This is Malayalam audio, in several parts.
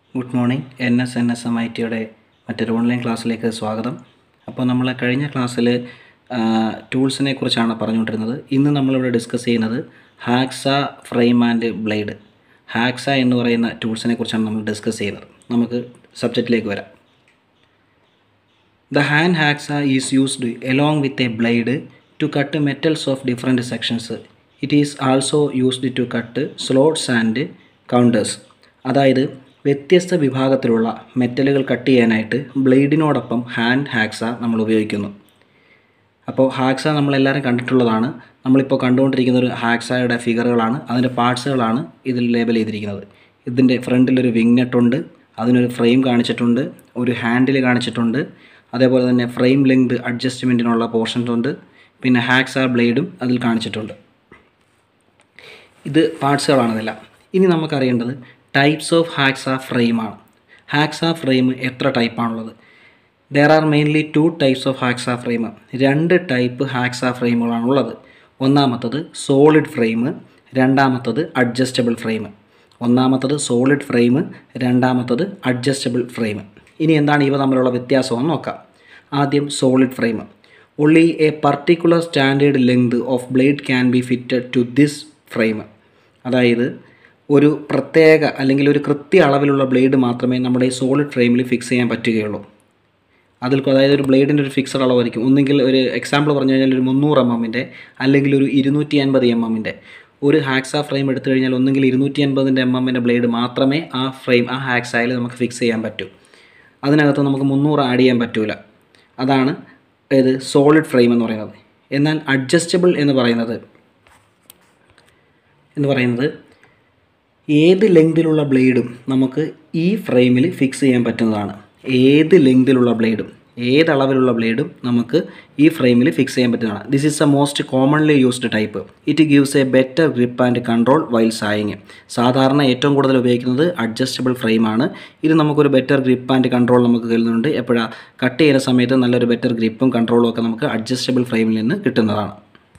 Good morning N S N S M I ടിയുടെ മറ്റൊരു ഓൺലൈൻ ക്ലാസ്സിലേക്ക് സ്വാഗതം അപ്പോൾ നമ്മൾ കഴിഞ്ഞ ക്ലാസ്സിൽ ടൂൾസിനെ കുറിച്ചാണ് പറഞ്ഞുകൊണ്ടിരുന്നത് ഇന്ന് നമ്മളിവിടെ ഡിസ്കസ് ചെയ്യുന്നത് hacksaw frame and blade hacksaw എന്ന് പറയുന്ന ടൂൾസിനെ കുറിച്ചാണ് നമ്മൾ ഡിസ്കസ് ചെയ്യുന്നത് നമുക്ക് സബ്ജക്റ്റിലേക്ക് വരാം The hand hacksaw is used along with a blade to cut metals of different sections. It is also used to cut slots and counters. അതായത് വ്യത്യസ്ത വിഭാഗത്തിലുള്ള മെറ്റലുകൾ കട്ട് ചെയ്യാനായിട്ട് ബ്ലേഡിനോടൊപ്പം ഹാൻഡ് ഹാക്സ നമ്മൾ ഉപയോഗിക്കുന്നു അപ്പോൾ ഹാക്സ നമ്മളെല്ലാവരും കണ്ടിട്ടുള്ളതാണ് നമ്മളിപ്പോൾ കണ്ടുകൊണ്ടിരിക്കുന്ന ഒരു ഹാക്സയുടെ ഫിഗറുകളാണ് അതിൻ്റെ പാർട്സുകളാണ് ഇതിൽ ലേബൽ ചെയ്തിരിക്കുന്നത് ഇതിൻ്റെ ഫ്രണ്ടിലൊരു വിങ്നെറ്റ് ഉണ്ട് അതിനൊരു ഫ്രെയിം കാണിച്ചിട്ടുണ്ട് ഒരു ഹാൻഡിൽ കാണിച്ചിട്ടുണ്ട് അതേപോലെ തന്നെ ഫ്രെയിം ലെങ്ത് അഡ്ജസ്റ്റ്മെൻറ്റിനുള്ള പോർഷൻസ് ഉണ്ട് പിന്നെ ഹാക്സ ബ്ലേഡും അതിൽ കാണിച്ചിട്ടുണ്ട് ഇത് പാർട്സുകളാണ് ഇതെല്ലാം ഇനി നമുക്കറിയേണ്ടത് ടൈപ്സ് ഓഫ് ഹാക്സ ഫ്രെയിമാണ് ഹാക്സ ഫ്രെയിം എത്ര ടൈപ്പാണുള്ളത് there are mainly two types of hacksaw frame രണ്ട് ടൈപ്പ് ഹാക്സ ഫ്രെയിമുകളാണ് ഉള്ളത് ഒന്നാമത്തത് സോളിഡ് ഫ്രെയിം രണ്ടാമത്തത് അഡ്ജസ്റ്റബിൾ ഫ്രെയിം ഒന്നാമത്തത് സോളിഡ് ഫ്രെയിം രണ്ടാമത്തത് അഡ്ജസ്റ്റബിൾ ഫ്രെയിം ഇനി എന്താണ് ഇവ തമ്മിലുള്ള വ്യത്യാസമെന്ന് നോക്കാം ആദ്യം solid frame only a particular standard length of blade can be fitted to this frame അതായത് ഒരു പ്രത്യേക അല്ലെങ്കിൽ ഒരു കൃത്യ അളവിലുള്ള ബ്ലേഡ് മാത്രമേ നമ്മുടെ ഈ സോളിഡ് ഫ്രെയിമിൽ ഫിക്സ് ചെയ്യാൻ പറ്റുകയുള്ളൂ അതിൽ അതായത് ഒരു ബ്ലേഡിൻ്റെ ഒരു ഫിക്സഡ് അളവായിരിക്കും ഒന്നെങ്കിൽ ഒരു എക്സാമ്പിൾ പറഞ്ഞു കഴിഞ്ഞാൽ ഒരു മുന്നൂറ് എം എമ്മിൻ്റെ അല്ലെങ്കിൽ ഒരു ഇരുന്നൂറ്റി അൻപത് എം എമ്മിൻ്റെ ഒരു ഹാക്സ ഫ്രെയിം എടുത്തു കഴിഞ്ഞാൽ ഒന്നെങ്കിൽ ഇരുന്നൂറ്റി അൻപതിൻ്റെ എം എമ്മിൻ്റെ ബ്ലേഡ് മാത്രമേ ആ ഫ്രെയിം ആ ഹാക്സായിൽ നമുക്ക് ഫിക്സ് ചെയ്യാൻ പറ്റൂ അതിനകത്ത് നമുക്ക് മുന്നൂറ് ആഡ് ചെയ്യാൻ പറ്റൂല അതാണ് ഏത് സോളിഡ് ഫ്രെയിം എന്ന് പറയുന്നത് എന്നാൽ അഡ്ജസ്റ്റബിൾ എന്ന് പറയുന്നത് എന്ന് പറയുന്നത് ഏത് ലെങ്തിലുള്ള ബ്ലേഡും നമുക്ക് ഈ ഫ്രെയിമിൽ ഫിക്സ് ചെയ്യാൻ പറ്റുന്നതാണ് ഏത് ലെങ്തിലുള്ള ബ്ലേഡും ഏത് അളവിലുള്ള ബ്ലേഡും നമുക്ക് ഈ ഫ്രെയിമിൽ ഫിക്സ് ചെയ്യാൻ പറ്റുന്നതാണ് this is a most commonly used type it gives a better grip and control while sawing സാധാരണ ഏറ്റവും കൂടുതൽ ഉപയോഗിക്കുന്നത് അഡ്ജസ്റ്റബിൾ ഫ്രെയിമാണ് ഇത് നമുക്കൊരു ബെറ്റർ ഗ്രിപ്പ് ആൻഡ് കൺട്രോൾ നമുക്ക് കരുതുന്നുണ്ട് എപ്പോഴാണ് കട്ട് ചെയ്യുന്ന സമയത്ത് നല്ലൊരു ബെറ്റർ ഗ്രിപ്പും കൺട്രോളും ഒക്കെ നമുക്ക് അഡ്ജസ്റ്റബിൾ ഫ്രെയിമിൽ നിന്ന് കിട്ടുന്നതാണ്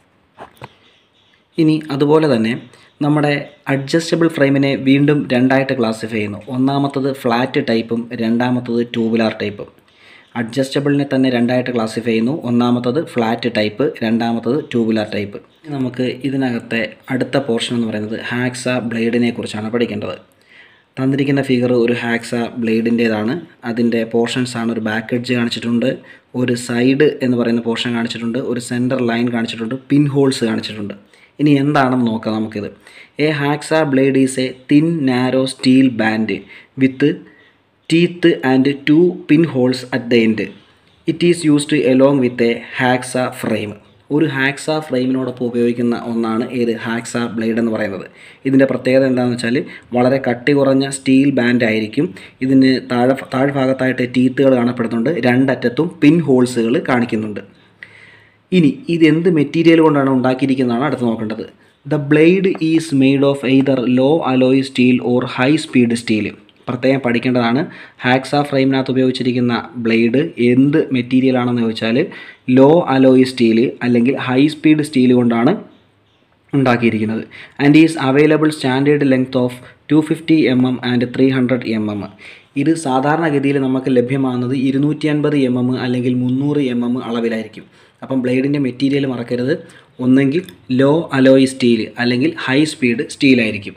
ഇനി അതുപോലെ തന്നെ നമ്മുടെ അഡ്ജസ്റ്റബിൾ ഫ്രെയിമിനെ വീണ്ടും രണ്ടായിട്ട് ക്ലാസിഫൈ ചെയ്യുന്നു ഒന്നാമത്തത് ഫ്ലാറ്റ് ടൈപ്പും രണ്ടാമത്തത് ട്യൂബുലാർ ടൈപ്പും അഡ്ജസ്റ്റബിളിനെ തന്നെ രണ്ടായിട്ട് ക്ലാസിഫൈ ചെയ്യുന്നു ഒന്നാമത്തത് ഫ്ലാറ്റ് ടൈപ്പ് രണ്ടാമത്തത് ട്യൂബുലാർ ടൈപ്പ് നമുക്ക് ഇതിനകത്തെ അടുത്ത പോർഷൻ എന്ന് പറയുന്നത് ഹാക്സ ബ്ലേഡിനെ കുറിച്ചാണ് പഠിക്കേണ്ടത് തന്നിരിക്കുന്ന ഫിഗർ ഒരു ഹാക്സ ബ്ലേഡിൻ്റേതാണ് അതിൻ്റെ പോർഷൻസ് ആണ് ഒരു ബാക്ക് എഡ്ജ് കാണിച്ചിട്ടുണ്ട് ഒരു സൈഡ് എന്ന് പറയുന്ന പോർഷൻ കാണിച്ചിട്ടുണ്ട് ഒരു സെൻറ്റർ ലൈൻ കാണിച്ചിട്ടുണ്ട് പിൻ ഹോൾസ് കാണിച്ചിട്ടുണ്ട് ഇനി എന്താണെന്ന് നോക്കാം നമുക്കിത് a hacksaw blade is a thin narrow steel band with teeth and two pin holes at the end it is used along with a hacksaw frame ഒരു ഹാക്സ ഫ്രെയിമിനോടൊപ്പം ഉപയോഗിക്കുന്ന ഒന്നാണ് ഏത് ഹാക്സ ബ്ലേഡ് എന്ന് പറയുന്നത് ഇതിൻ്റെ പ്രത്യേകത എന്താണെന്ന് വെച്ചാൽ വളരെ കട്ടി കുറഞ്ഞ സ്റ്റീൽ ബാൻഡ് ആയിരിക്കും ഇതിന് താഴെ താഴ്ഭാഗത്തായിട്ട് ടീത്തുകൾ കാണപ്പെടുന്നുണ്ട് രണ്ടറ്റത്തും പിൻ ഹോൾസുകൾ കാണിക്കുന്നുണ്ട് ഇനി ഇത് എന്ത് മെറ്റീരിയൽ കൊണ്ടാണ് ഉണ്ടാക്കിയിരിക്കുന്നതാണ് അടുത്ത് നോക്കേണ്ടത് the blade is made of either low alloy steel or high speed steel പ്രത്യേകം പഠിക്കേണ്ടതാണ് ഹാക്സ ഫ്രെയിമിനകത്ത് ഉപയോഗിച്ചിരിക്കുന്ന ബ്ലേഡ് എന്ത് മെറ്റീരിയൽ ആണെന്ന് ചോദിച്ചാൽ ലോ അലോയ് സ്റ്റീൽ അല്ലെങ്കിൽ ഹൈ സ്പീഡ് സ്റ്റീൽ കൊണ്ടാണ് ഉണ്ടാക്കിയിരിക്കുന്നത് and is available standard length of two fifty M M and three hundred M M ഇത് സാധാരണഗതിയിൽ നമുക്ക് ലഭ്യമാകുന്നത് ഇരുന്നൂറ്റി അൻപത് എം എം അല്ലെങ്കിൽ മുന്നൂറ് എം എം അളവിലായിരിക്കും അപ്പം ബ്ലേഡിൻ്റെ മെറ്റീരിയൽ മറക്കരുത് ഒന്നെങ്കിൽ ലോ അലോയ് സ്റ്റീൽ അല്ലെങ്കിൽ ഹൈ സ്പീഡ് സ്റ്റീലായിരിക്കും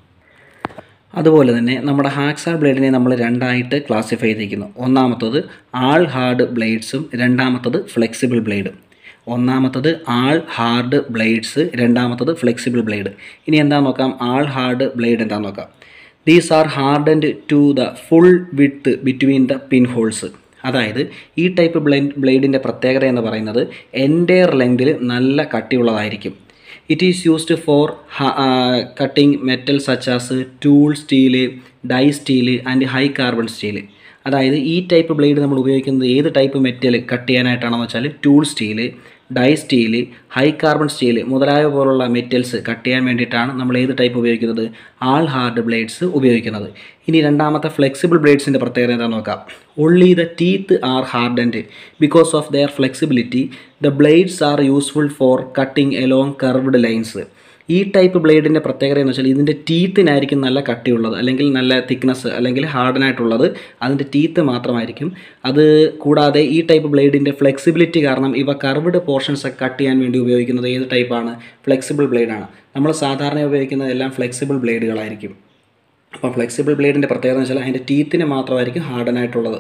അതുപോലെ തന്നെ നമ്മുടെ ഹാക്സ ബ്ലേഡിനെ നമ്മൾ രണ്ടായിട്ട് ക്ലാസിഫൈ ചെയ്തിരിക്കുന്നു ഒന്നാമത്തത് ആൾ ഹാർഡ് ബ്ലേഡ്സും രണ്ടാമത്തത് ഫ്ലെക്സിബിൾ ബ്ലേഡും ഒന്നാമത്തത് ആൾ ഹാർഡ് ബ്ലേഡ്സ് രണ്ടാമത്തത് ഫ്ലെക്സിബിൾ ബ്ലേഡ് ഇനി എന്താ നോക്കാം ആൾ ഹാർഡ് ബ്ലേഡ് എന്താണെന്ന് നോക്കാം these are hardened to the full width between the pin holes അതായത് ഈ ടൈപ്പ് ബ്ലേഡ് ബ്ലേഡിൻ്റെ പ്രത്യേകത എന്ന് പറയുന്നത് എൻറ്റയർ ലെങ്തിൽ നല്ല കട്ടിയുള്ളതായിരിക്കും it is used for cutting metal such as tool steel die steel and high carbon steel അതായത് ഈ ടൈപ്പ് ബ്ലേഡ് നമ്മൾ ഉപയോഗിക്കുന്നത് ഏത് ടൈപ്പ് മെറ്റൽ കട്ട് ചെയ്യാനായിട്ടാണെന്ന് വെച്ചാൽ tool steel die steel high carbon steel മുതലായ പോലുള്ള മെറ്റൽസ് കട്ട് ചെയ്യാൻ വേണ്ടിയിട്ടാണ് നമ്മൾ ഏത് ടൈപ്പ് ഉപയോഗിക്കുന്നത് ആൾ ഹാർഡ് ബ്ലേഡ്സ് ഉപയോഗിക്കുന്നത് ഇനി രണ്ടാമത്തെ ഫ്ലെക്സിബിൾ ബ്ലേഡ്സിൻ്റെ പ്രത്യേകത എന്താണെന്ന് നോക്കാം only the teeth are hardened because of their flexibility the blades are useful for cutting along curved lines ഈ ടൈപ്പ് ബ്ലേഡിൻ്റെ പ്രത്യേകത എന്ന് വെച്ചാൽ ഇതിൻ്റെ ടീത്തിനായിരിക്കും നല്ല കട്ടിയുള്ളത് അല്ലെങ്കിൽ നല്ല തിക്നെസ് അല്ലെങ്കിൽ ഹാർഡനായിട്ടുള്ളത് അതിൻ്റെ ടീത്ത് മാത്രമായിരിക്കും അത് കൂടാതെ ഈ ടൈപ്പ് ബ്ലേഡിൻ്റെ ഫ്ലെക്സിബിലിറ്റി കാരണം ഇവ കർവ്ഡ് പോർഷൻസ് ഒക്കെ കട്ട് ചെയ്യാൻ വേണ്ടി ഉപയോഗിക്കുന്നത് ഏത് ടൈപ്പാണ് ഫ്ലെക്സിബിൾ ബ്ലേഡാണ് നമ്മൾ സാധാരണ ഉപയോഗിക്കുന്നത് എല്ലാം ഫ്ലെക്സിബിൾ ബ്ലേഡുകളായിരിക്കും അപ്പോൾ ഫ്ലെക്സിബിൾ ബ്ലേഡിൻ്റെ പ്രത്യേകത എന്ന് വെച്ചാൽ അതിൻ്റെ ടീത്തിന് മാത്രമായിരിക്കും ഹാർഡനായിട്ടുള്ളത്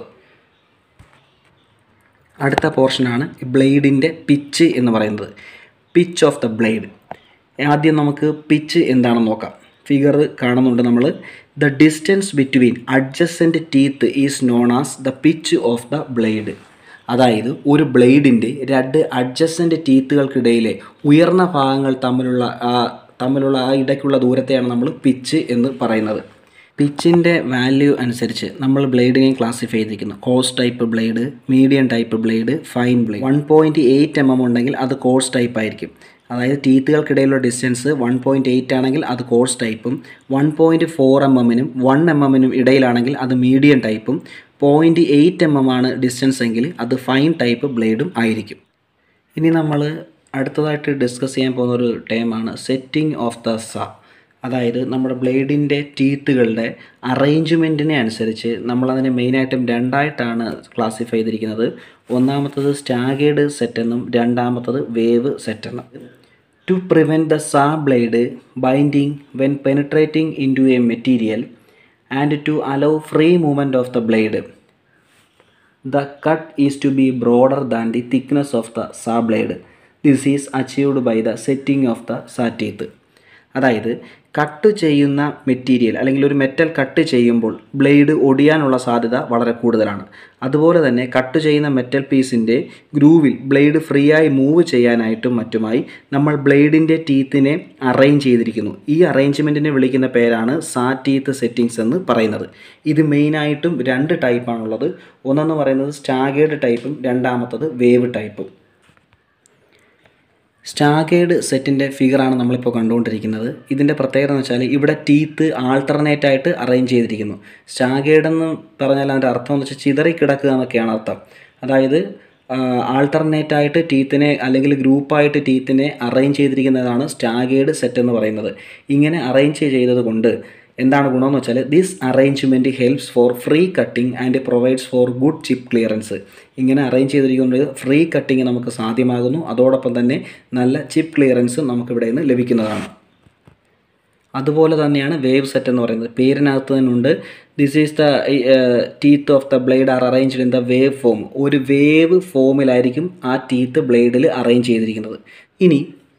അടുത്ത പോർഷനാണ് ബ്ലേഡിൻ്റെ പിച്ച് എന്ന് പറയുന്നത് പിച്ച് ഓഫ് ദ ബ്ലേഡ് ആദ്യം നമുക്ക് പിച്ച് എന്താണെന്ന് നോക്കാം ഫിഗർ കാണുന്നുണ്ട് നമ്മൾ the distance between adjacent teeth is known as the pitch of the blade അതായത് ഒരു ബ്ലേഡിൻ്റെ രണ്ട് അഡ്ജസ്റ്റൻറ്റ് ടീത്തുകൾക്കിടയിലെ ഉയർന്ന ഭാഗങ്ങൾ തമ്മിലുള്ള ആ തമ്മിലുള്ള ആ ഇടയ്ക്കുള്ള ദൂരത്തെയാണ് നമ്മൾ പിച്ച് എന്ന് പറയുന്നത് പിച്ചിൻ്റെ വാല്യൂ അനുസരിച്ച് നമ്മൾ ബ്ലേഡിനെയും ക്ലാസിഫൈ ചെയ്തിരിക്കുന്നു coarse type blade medium type blade fine blade one point eight M M ഉണ്ടെങ്കിൽ അത് കോഴ്സ് ടൈപ്പ് ആയിരിക്കും അതായത് ടീത്തുകൾക്കിടയിലുള്ള ഡിസ്റ്റൻസ് വൺ പോയിൻറ്റ് എയ്റ്റ് ആണെങ്കിൽ അത് കോഴ്സ് ടൈപ്പും വൺ പോയിൻറ്റ് ഫോർ എം എമ്മിനും വൺ എം എമ്മിനും ഇടയിലാണെങ്കിൽ അത് മീഡിയം ടൈപ്പും പോയിൻറ്റ് എയ്റ്റ് എം എം ആണ് ഡിസ്റ്റൻസ് എങ്കിൽ അത് ഫൈൻ ടൈപ്പ് ബ്ലേഡും ആയിരിക്കും ഇനി നമ്മൾ അടുത്തതായിട്ട് ഡിസ്കസ് ചെയ്യാൻ പോകുന്ന ഒരു ടേമാണ് സെറ്റിംഗ് ഓഫ് ദ സ അതായത് നമ്മുടെ ബ്ലേഡിൻ്റെ ടീത്തുകളുടെ അറേഞ്ച്മെൻറ്റിനെ അനുസരിച്ച് നമ്മളതിനെ മെയിനായിട്ടും രണ്ടായിട്ടാണ് ക്ലാസിഫൈ ചെയ്തിരിക്കുന്നത് ഒന്നാമത്തത് സ്റ്റാഗേർഡ് സെറ്റ് എന്നും രണ്ടാമത്തത് വേവ് സെറ്റ് എന്നും to prevent the saw blade binding when penetrating into a material and to allow free movement of the blade the cut is to be broader than the thickness of the saw blade this is achieved by the setting of the saw teeth അതായത് കട്ട് ചെയ്യുന്ന മെറ്റീരിയൽ അല്ലെങ്കിൽ ഒരു മെറ്റൽ കട്ട് ചെയ്യുമ്പോൾ ബ്ലേഡ് ഒടിയാനുള്ള സാധ്യത വളരെ കൂടുതലാണ് അതുപോലെ തന്നെ കട്ട് ചെയ്യുന്ന മെറ്റൽ പീസിൻ്റെ ഗ്രൂവിൽ ബ്ലേഡ് ഫ്രീ ആയി മൂവ് ചെയ്യാനായിട്ടും മറ്റുമായി നമ്മൾ ബ്ലേഡിൻ്റെ ടീത്തിനെ അറേഞ്ച് ചെയ്തിരിക്കുന്നു ഈ അറേഞ്ച്മെൻറ്റിനെ വിളിക്കുന്ന പേരാണ് സാ ടീത്ത് സെറ്റിങ്സ് എന്ന് പറയുന്നത് ഇത് മെയിനായിട്ടും രണ്ട് ടൈപ്പാണുള്ളത് ഒന്നെന്ന് പറയുന്നത് സ്റ്റാഗേർഡ് ടൈപ്പും രണ്ടാമത്തത് വേവ് ടൈപ്പും സ്റ്റാഗേർഡ് സെറ്റിൻ്റെ ഫിഗറാണ് നമ്മളിപ്പോൾ കണ്ടുകൊണ്ടിരിക്കുന്നത് ഇതിൻ്റെ പ്രത്യേകത എന്ന് വെച്ചാൽ ഇവിടെ ടീത്ത് ആൾട്ടർനേറ്റ് ആയിട്ട് അറേഞ്ച് ചെയ്തിരിക്കുന്നു സ്റ്റാഗേർഡ് എന്ന് പറഞ്ഞാൽ അതിൻ്റെ അർത്ഥം എന്ന് വെച്ചാൽ ചിതറി കിടക്കുക എന്നൊക്കെയാണ് അർത്ഥം അതായത് ആൾട്ടർനേറ്റ് ആയിട്ട് ടീത്തിനെ അല്ലെങ്കിൽ ഗ്രൂപ്പായിട്ട് ടീത്തിനെ അറേഞ്ച് ചെയ്തിരിക്കുന്നതാണ് സ്റ്റാഗേർഡ് സെറ്റ് എന്ന് പറയുന്നത് ഇങ്ങനെ അറേഞ്ച് ചെയ്തത് കൊണ്ട് എന്താണ് ഗുണമെന്ന് വെച്ചാൽ this arrangement helps for free cutting and provides for good chip clearance ഇങ്ങനെ അറേഞ്ച് ചെയ്തിരിക്കുന്നത് ഫ്രീ കട്ടിങ് നമുക്ക് സാധ്യമാകുന്നു അതോടൊപ്പം തന്നെ നല്ല ചിപ്പ് ക്ലിയറൻസ് നമുക്കിവിടെ നിന്ന് ലഭിക്കുന്നതാണ് അതുപോലെ തന്നെയാണ് വേവ് സെറ്റ് എന്ന് പറയുന്നത് പേരിനകത്ത് തന്നെ ഉണ്ട് this is the teeth of the blade are arranged in the wave form ഒരു വേവ് ഫോമിലായിരിക്കും ആ ടീത്ത് ബ്ലേഡിൽ അറേഞ്ച് ചെയ്തിരിക്കുന്നത് ഇനി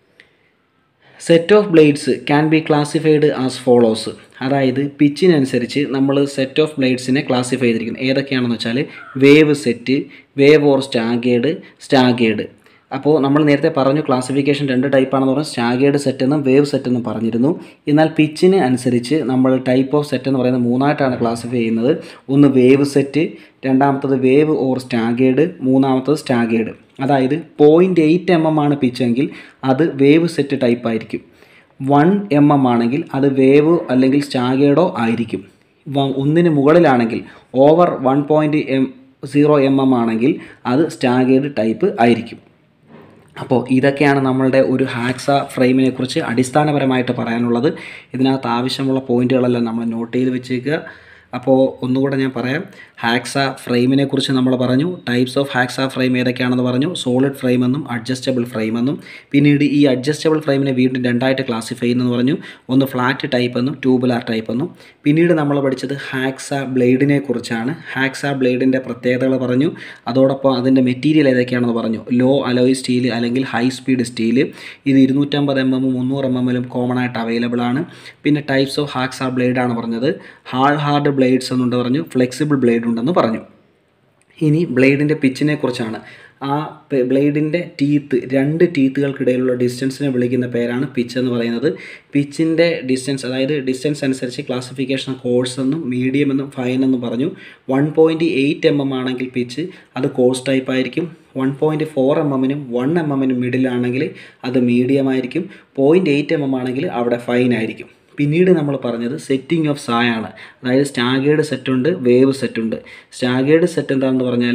set of blades can be classified as follows അതായത് പിച്ചിനനുസരിച്ച് നമ്മൾ സെറ്റ് ഓഫ് ബ്ലേഡ്സിനെ ക്ലാസിഫൈ ചെയ്തിരിക്കുന്നു ഏതൊക്കെയാണെന്ന് വെച്ചാൽ wave set wave or staggered staggered അപ്പോൾ നമ്മൾ നേരത്തെ പറഞ്ഞു ക്ലാസിഫിക്കേഷൻ രണ്ട് ടൈപ്പാണെന്ന് പറഞ്ഞാൽ സ്റ്റാഗേഡ് സെറ്റ് എന്നും വേവ് സെറ്റ് എന്നും പറഞ്ഞിരുന്നു എന്നാൽ പിച്ചിന് അനുസരിച്ച് നമ്മൾ ടൈപ്പ് ഓഫ് സെറ്റ് എന്ന് പറയുന്നത് മൂന്നായിട്ടാണ് ക്ലാസിഫൈ ചെയ്യുന്നത് ഒന്ന് വേവ് സെറ്റ് രണ്ടാമത്തത് വേവ് ഓർ സ്റ്റാഗേഡ് മൂന്നാമത്തത് സ്റ്റാഗേഡ് അതായത് പോയിൻ്റ് എയ്റ്റ് എം എം ആണ് പിച്ചെങ്കിൽ അത് വേവ് സെറ്റ് ടൈപ്പ് ആയിരിക്കും വൺ എം എം ആണെങ്കിൽ അത് വേവ് അല്ലെങ്കിൽ സ്റ്റാഗേഡോ ആയിരിക്കും ഒന്നിന് മുകളിലാണെങ്കിൽ over one point M zero M M ആണെങ്കിൽ അത് സ്റ്റാഗേഡ് ടൈപ്പ് ആയിരിക്കും അപ്പോൾ ഇതൊക്കെയാണ് നമ്മളുടെ ഒരു ഹാക്സ ഫ്രെയിമിനെ കുറിച്ച് അടിസ്ഥാനപരമായിട്ട് പറയാനുള്ളത് ഇതിനകത്ത് ആവശ്യമുള്ള പോയിന്റുകളെല്ലാം നമ്മൾ നോട്ട് ചെയ്ത് വെച്ചേക്കുക അപ്പോൾ ഒന്നുകൂടെ ഞാൻ പറയാം ഹാക്സ ഫ്രെയിമിനെ കുറിച്ച് നമ്മൾ പറഞ്ഞു ടൈപ്സ് ഓഫ് ഹാക്സ ഫ്രെയിം ഏതൊക്കെയാണെന്ന് പറഞ്ഞു സോളിഡ് ഫ്രെയിം എന്നും അഡ്ജസ്റ്റബിൾ ഫ്രെയിം എന്നും പിന്നീട് ഈ അഡ്ജസ്റ്റബിൾ ഫ്രെയിമിനെ വീണ്ടും രണ്ടായിട്ട് ക്ലാസിഫൈ ചെയ്യുന്നെന്ന് പറഞ്ഞു ഒന്ന് ഫ്ലാറ്റ് ടൈപ്പ് എന്നും ട്യൂബുലാർ ടൈപ്പ് എന്നും പിന്നീട് നമ്മൾ പഠിച്ചത് ഹാക്സ ബ്ലേഡിനെ കുറിച്ചാണ് ഹാക്സ ബ്ലേഡിൻ്റെ പ്രത്യേകതകൾ പറഞ്ഞു അതോടൊപ്പം അതിൻ്റെ മെറ്റീരിയൽ ഏതൊക്കെയാണെന്ന് പറഞ്ഞു ലോ അലോയ് സ്റ്റീൽ അല്ലെങ്കിൽ ഹൈ സ്പീഡ് സ്റ്റീൽ ഇത് ഇരുന്നൂറ്റമ്പത് എം എമ്മും മുന്നൂറ് എം എമ്മിലും കോമൺ ആയിട്ട് അവൈലബിൾ ആണ് പിന്നെ ടൈപ്സ് ഓഫ് ഹാക്സ ബ്ലേഡാണ് പറഞ്ഞത് ഹാർഡ് ഹാർഡ് ബ്ലേഡ്സ് എന്നുണ്ട് പറഞ്ഞു ഫ്ലെക്സിബിൾ ബ്ലേഡ് ഉണ്ടെന്ന് പറഞ്ഞു ഇനി ബ്ലേഡിൻ്റെ പിച്ചിനെ കുറിച്ചാണ് ആ ബ്ലേഡിൻ്റെ ടീത്ത് രണ്ട് ടീത്തുകൾക്കിടയിലുള്ള ഡിസ്റ്റൻസിനെ വിളിക്കുന്ന പേരാണ് പിച്ച് എന്ന് പറയുന്നത് പിച്ചിൻ്റെ ഡിസ്റ്റൻസ് അതായത് ഡിസ്റ്റൻസ് അനുസരിച്ച് ക്ലാസിഫിക്കേഷൻ കോഴ്സ് എന്നും മീഡിയം എന്നും ഫൈൻ എന്നും പറഞ്ഞു one point eight M M ആണെങ്കിൽ പിച്ച് അത് കോഴ്സ് ടൈപ്പ് ആയിരിക്കും വൺ പോയിൻറ്റ് ഫോർ എം എമ്മിനും വൺ എം എമ്മിനും മിഡിലാണെങ്കിൽ അത് മീഡിയം ആയിരിക്കും പോയിൻറ്റ് എയ്റ്റ് എം എം ആണെങ്കിൽ അവിടെ ഫൈൻ ആയിരിക്കും പിന്നീട് നമ്മൾ പറഞ്ഞത് സെറ്റിംഗ് ഓഫ് സായാണ് അതായത് സ്റ്റാഗേർഡ് സെറ്റ് ഉണ്ട് വേവ് സെറ്റ് ഉണ്ട് സ്റ്റാഗേർഡ് സെറ്റ് എന്താണെന്ന് പറഞ്ഞാൽ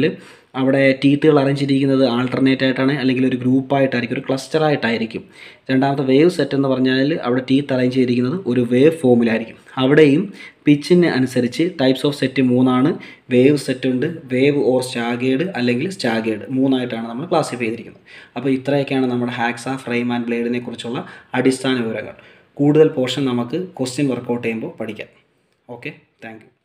അവിടെ ടീത്തുകൾ അറേഞ്ച് ചെയ്തിരിക്കുന്നത് ആൾട്ടർനേറ്റ് ആയിട്ടാണ് അല്ലെങ്കിൽ ഒരു ഗ്രൂപ്പായിട്ടായിരിക്കും ഒരു ക്ലസ്റ്റർ ആയിട്ടായിരിക്കും രണ്ടാമത്തെ വേവ് സെറ്റ് എന്ന് പറഞ്ഞാൽ അവിടെ ടീത്ത് അറേഞ്ച് ചെയ്തിരിക്കുന്നത് ഒരു വേവ് ഫോമിലായിരിക്കും അവിടെയും പിച്ചിന് അനുസരിച്ച് ടൈപ്സ് ഓഫ് സെറ്റ് മൂന്നാണ് വേവ് സെറ്റ് ഉണ്ട് വേവ് ഓർ സ്റ്റാഗേഡ് അല്ലെങ്കിൽ സ്റ്റാഗേഡ് മൂന്നായിട്ടാണ് നമ്മൾ ക്ലാസിഫൈ ചെയ്തിരിക്കുന്നത് അപ്പോൾ ഇത്രയൊക്കെയാണ് നമ്മുടെ ഹാക്സ ഫ്രെയിം ആൻഡ് ബ്ലേഡിനെ കുറിച്ചുള്ള അടിസ്ഥാന വിവരങ്ങൾ കൂടുതൽ പോർഷൻ നമുക്ക് ക്വസ്റ്റ്യൻ വർക്കൗട്ട് ചെയ്യുമ്പോൾ പഠിക്കാം ഓക്കെ താങ്ക്